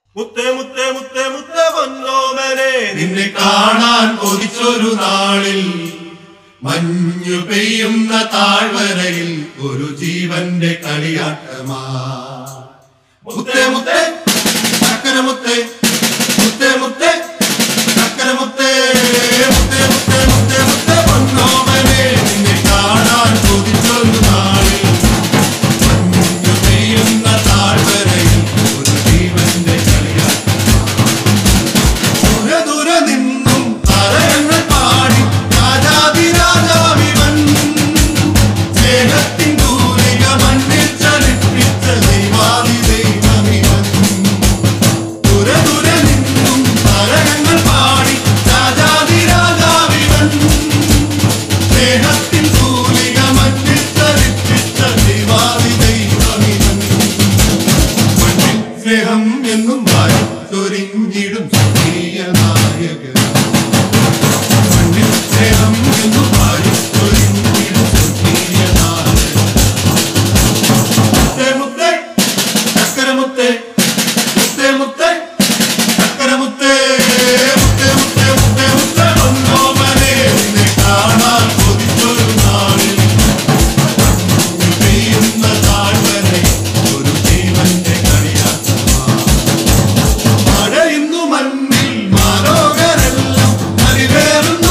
മുത്തേ മുത്തേ മുത്തേ മുത്തേ പൊന്നോമനെ നിന്നെ കാണാൻ കൊതിച്ചൊരു നാളിൽ മഞ്ഞു പെയ്യുന്ന താഴ്വരയിൽ ഒരു ജീവന്റെ കളിയാട്ടമാ മുത്തേ മുത്തേ ചക്കര മുത്തേ മുത്തേ മുത്തേ ചക്കര മുത്തേ മുത്തേ മുത്തേ മുത്തേ മുത്തേ പൊന്നോമനെ നിന്നെ കാണാൻ കൊതിച്ചൊരു നാളിൽ മഞ്ഞു പെയ്യുന്ന താഴ്വരയിൽ ഒരു ജീവന്റെ കളിയാട്ടമാ ദൂരെ ദൂരെ നിന്നും താരങ്ങൾ പാടി രാജാതിരാജാവിവൻ സ്നേഹത്തിൻ തൂലിക മണ്ണിൽ ചലിപ്പിച്ച ദൈവാദി ദൈവമിവൻ ദൂരെ ദൂരെ നിന്നും താരങ്ങൾ പാടി രാജാതിരാജാവിവൻ സ്നേഹത്തിൻ തൂലിക മണ്ണിൽ ചലിപ്പിച്ച ദൈവാദി ദൈവമിവൻ മണ്ണിൽ സ്നേഹം എന്നും വാരി ചൊരിഞ്ഞിടും സ്വർഗീയ നായകൻ മണ്ണിൽ സ്നേഹം എന്നും വാരി ചൊരിഞ്ഞിടും സ്വർഗീയ നായകൻ മുത്തേ മുത്തേ ചക്കരമുത്തേ മുത്തേ മുത്തേ ചക്കരമുത്തേ മുത്തേ മുത്തേ മുത്തേ മുത്തേ പൊന്നോമനെ നിന്നെ കാണാൻ കൊതിച്ചൊരു നാളിൽ പെയ്യുന്ന താഴ്വരെ ഒരു ജീവന്റെ കളിയാട്ടമാണ് മഴയുന്നു മണ്ണിൽ മാലോകരെല്ലാം അരിവേറുന്ന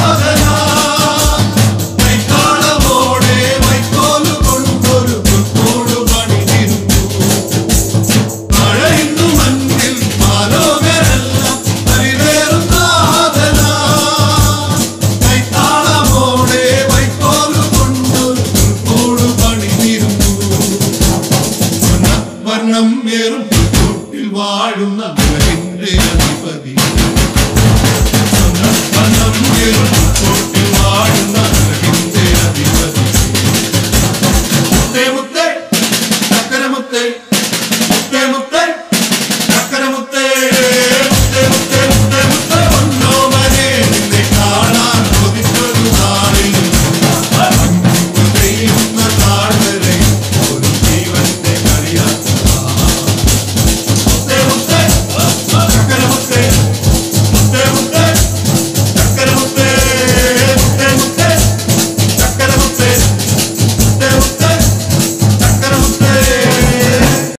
കൈത്താളമോടെ വൈക്കോല് കൊണ്ടൊരു പുൽക്കൂട് പണിതിരുന്നു മഴയുന്നു മണ്ണിൽ മാലോകരെല്ലാം അരിവേറുന്ന കൈത്താളമോടെ വൈക്കോല് കൊണ്ടൊരു പുൽക്കൂട് പണിതിരുന്നു വർണ്ണം ഏറും കൂട്ടിൽ വാഴുന്ന ഉലകിന്റെ അധിപതി വർണ്ണം ഏറും കൂട്ടിൽ വാഴുന്ന